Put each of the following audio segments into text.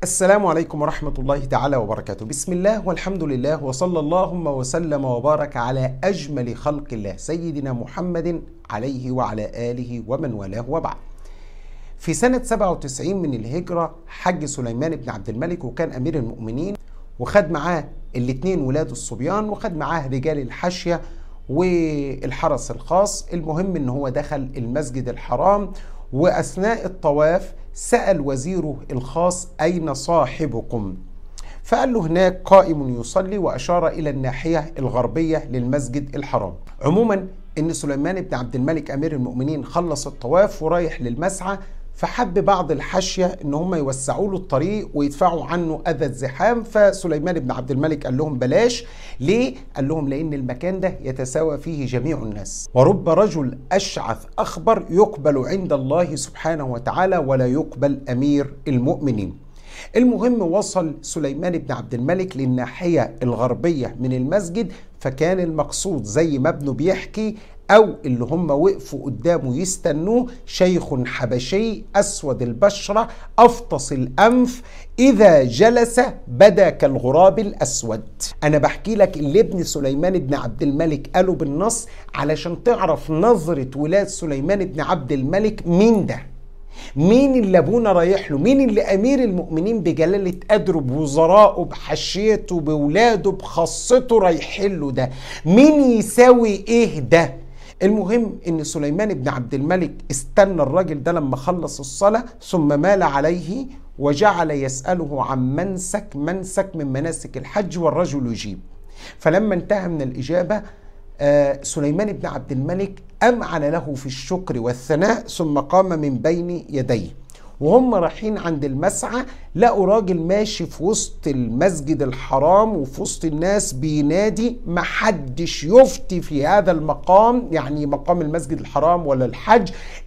السلام عليكم ورحمة الله تعالى وبركاته بسم الله والحمد لله وصلى اللهم وسلم وبارك على أجمل خلق الله سيدنا محمد عليه وعلى آله ومن والاه وبعد في سنة 97 من الهجرة حج سليمان بن عبد الملك وكان أمير المؤمنين وخد معاه الاتنين ولاد الصبيان وخد معاه رجال الحاشية والحرس الخاص المهم ان هو دخل المسجد الحرام واثناء الطواف سال وزيره الخاص اين صاحبكم فقال له هناك قائم يصلي واشار الى الناحيه الغربيه للمسجد الحرام عموما ان سليمان بن عبد الملك امير المؤمنين خلص الطواف ورايح للمسعى فحب بعض الحاشيه ان هم يوسعوا له الطريق ويدفعوا عنه اذى الزحام فسليمان بن عبد الملك قال لهم بلاش ليه؟ قال لهم لان المكان ده يتساوى فيه جميع الناس ورب رجل اشعث اخبر يقبل عند الله سبحانه وتعالى ولا يقبل امير المؤمنين. المهم وصل سليمان بن عبد الملك للناحيه الغربيه من المسجد فكان المقصود زي ما ابنه بيحكي او اللي هم وقفوا قدامه يستنوه شيخ حبشي اسود البشره افطس الانف اذا جلس بدا كالغراب الاسود انا بحكي لك اللي ابن سليمان بن عبد الملك قاله بالنص علشان تعرف نظره ولاد سليمان بن عبد الملك مين ده مين اللي ابونا رايح له مين اللي امير المؤمنين بجلاله قدره بوزرائه بحشيته بولاده بخاصته رايحين له ده مين يساوي ايه ده المهم ان سليمان بن عبد الملك استنى الراجل ده لما خلص الصلاه ثم مال عليه وجعل يساله عن منسك منسك من مناسك الحج والرجل يجيب فلما انتهى من الاجابه آه سليمان بن عبد الملك امعن له في الشكر والثناء ثم قام من بين يديه وهم رايحين عند المسعى لقوا راجل ماشي في وسط المسجد الحرام وفي وسط الناس بينادي محدش يفتي في هذا المقام يعني مقام المسجد الحرام ولا الحج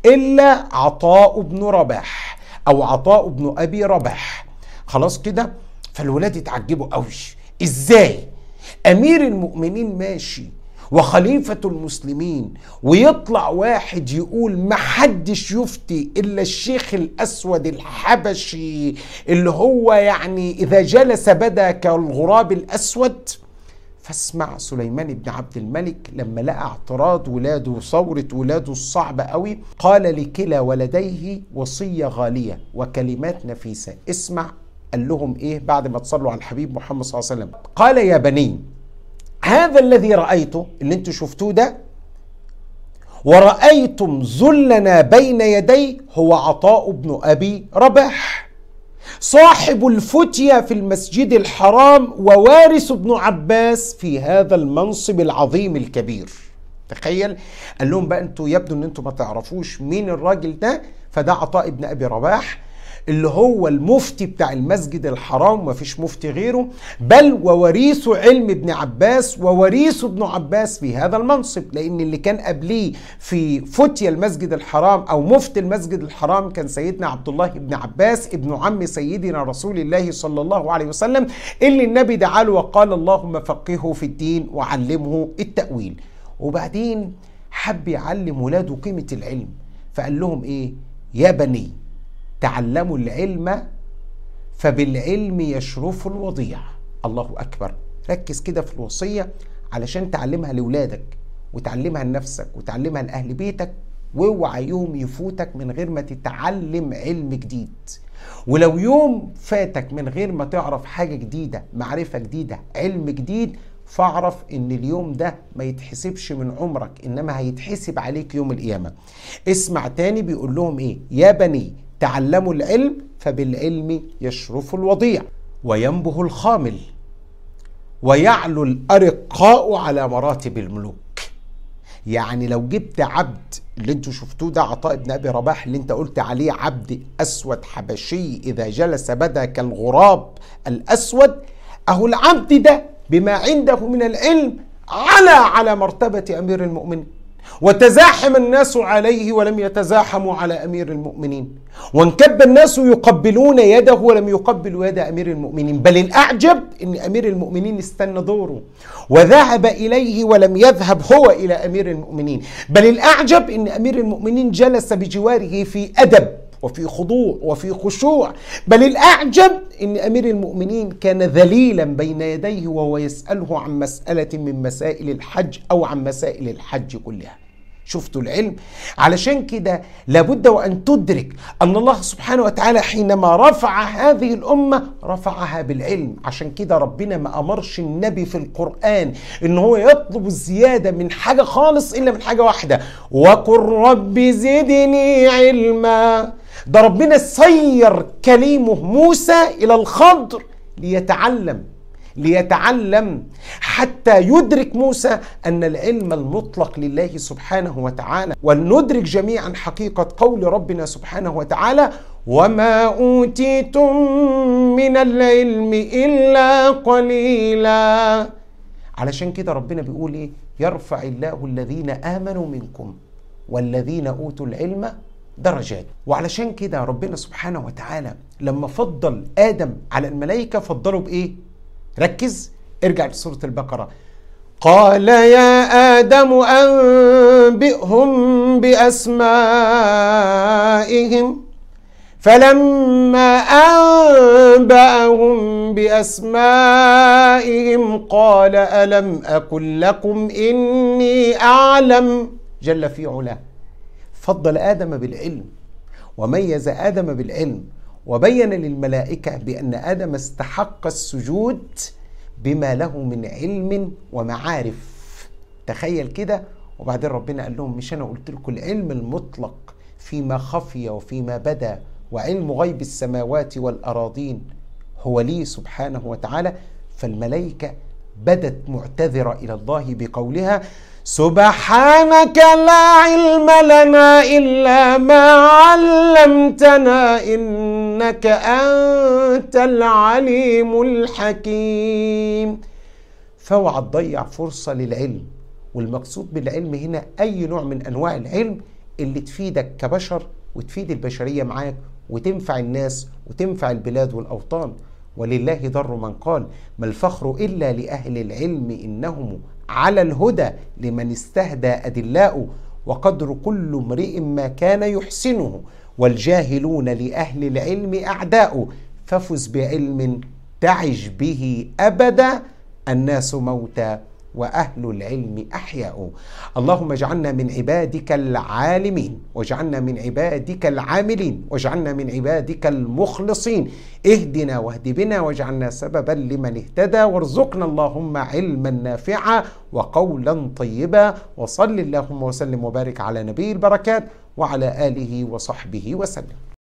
الا عطاء بن رباح او عطاء بن ابي رباح خلاص كده فالولاد اتعجبوا قوي ازاي امير المؤمنين ماشي وخليفة المسلمين ويطلع واحد يقول محدش يفتي إلا الشيخ الأسود الحبشي اللي هو يعني إذا جلس بدا كالغراب الأسود فاسمع سليمان بن عبد الملك لما لقى اعتراض ولاده وثورة ولاده الصعبة قوي قال لكلا ولديه وصية غالية وكلمات نفيسة اسمع قال لهم ايه بعد ما تصلوا على الحبيب محمد صلى الله عليه وسلم قال يا بني هذا الذي رأيته اللي انتم شفتوه ده ورأيتم ذلنا بين يدي هو عطاء بن أبي رباح صاحب الفتية في المسجد الحرام ووارث ابن عباس في هذا المنصب العظيم الكبير تخيل قال لهم بقى انتوا يبدو ان انتوا ما تعرفوش مين الراجل ده فده عطاء ابن ابي رباح اللي هو المفتي بتاع المسجد الحرام ومفيش مفتي غيره بل ووريث علم ابن عباس ووريث ابن عباس في هذا المنصب لان اللي كان قبليه في فتية المسجد الحرام او مفتي المسجد الحرام كان سيدنا عبد الله بن عباس ابن عم سيدنا رسول الله صلى الله عليه وسلم اللي النبي دعا له وقال اللهم فقهه في الدين وعلمه التأويل وبعدين حب يعلم ولاده قيمة العلم فقال لهم ايه يا بني تعلموا العلم فبالعلم يشرف الوضيع الله اكبر ركز كده في الوصيه علشان تعلمها لاولادك وتعلمها لنفسك وتعلمها لاهل بيتك واوعى يوم يفوتك من غير ما تتعلم علم جديد ولو يوم فاتك من غير ما تعرف حاجه جديده معرفه جديده علم جديد فاعرف ان اليوم ده ما يتحسبش من عمرك انما هيتحسب عليك يوم القيامه اسمع تاني بيقول لهم ايه يا بني تعلموا العلم فبالعلم يشرف الوضيع وينبه الخامل ويعلو الأرقاء على مراتب الملوك يعني لو جبت عبد اللي انتوا شفتوه ده عطاء بن ابي رباح اللي انت قلت عليه عبد اسود حبشي اذا جلس بدا كالغراب الاسود اهو العبد ده بما عنده من العلم على على مرتبه امير المؤمنين وتزاحم الناس عليه ولم يتزاحموا على امير المؤمنين وانكب الناس يقبلون يده ولم يقبلوا يد امير المؤمنين بل الاعجب ان امير المؤمنين استنى دوره وذهب اليه ولم يذهب هو الى امير المؤمنين بل الاعجب ان امير المؤمنين جلس بجواره في ادب وفي خضوع وفي خشوع بل الأعجب أن أمير المؤمنين كان ذليلا بين يديه وهو يسأله عن مسألة من مسائل الحج أو عن مسائل الحج كلها شفتوا العلم علشان كده لابد وان تدرك ان الله سبحانه وتعالى حينما رفع هذه الامه رفعها بالعلم عشان كده ربنا ما امرش النبي في القران ان هو يطلب الزياده من حاجه خالص الا من حاجه واحده وقل رب زدني علما ده ربنا سير كليمه موسى الى الخضر ليتعلم ليتعلم حتى يدرك موسى ان العلم المطلق لله سبحانه وتعالى ولندرك جميعا حقيقه قول ربنا سبحانه وتعالى وما اوتيتم من العلم الا قليلا علشان كده ربنا بيقول ايه يرفع الله الذين امنوا منكم والذين اوتوا العلم درجات وعلشان كده ربنا سبحانه وتعالى لما فضل ادم على الملائكه فضله بايه ركز ارجع لسورة البقرة قال يا آدم أنبئهم بأسمائهم فلما أنبأهم بأسمائهم قال ألم أكن لكم إني أعلم جل في علاه فضل آدم بالعلم وميز آدم بالعلم وبين للملائكة بأن آدم استحق السجود بما له من علم ومعارف تخيل كده وبعدين ربنا قال لهم مش أنا قلت لكم العلم المطلق فيما خفي وفيما بدا وعلم غيب السماوات والأراضين هو لي سبحانه وتعالى فالملائكة بدت معتذرة إلى الله بقولها سبحانك لا علم لنا إلا ما علمتنا إنك أنت العليم الحكيم فاوعى تضيع فرصة للعلم والمقصود بالعلم هنا أي نوع من أنواع العلم اللي تفيدك كبشر وتفيد البشرية معاك وتنفع الناس وتنفع البلاد والأوطان ولله ضر من قال ما الفخر إلا لأهل العلم إنهم على الهدى لمن استهدى أدلاء وقدر كل امرئ ما كان يحسنه والجاهلون لأهل العلم أعداء ففز بعلم تعج به أبدا الناس موتى واهل العلم احياء اللهم اجعلنا من عبادك العالمين واجعلنا من عبادك العاملين واجعلنا من عبادك المخلصين اهدنا واهد بنا واجعلنا سببا لمن اهتدى وارزقنا اللهم علما نافعا وقولا طيبا وصل اللهم وسلم وبارك على نبي البركات وعلى اله وصحبه وسلم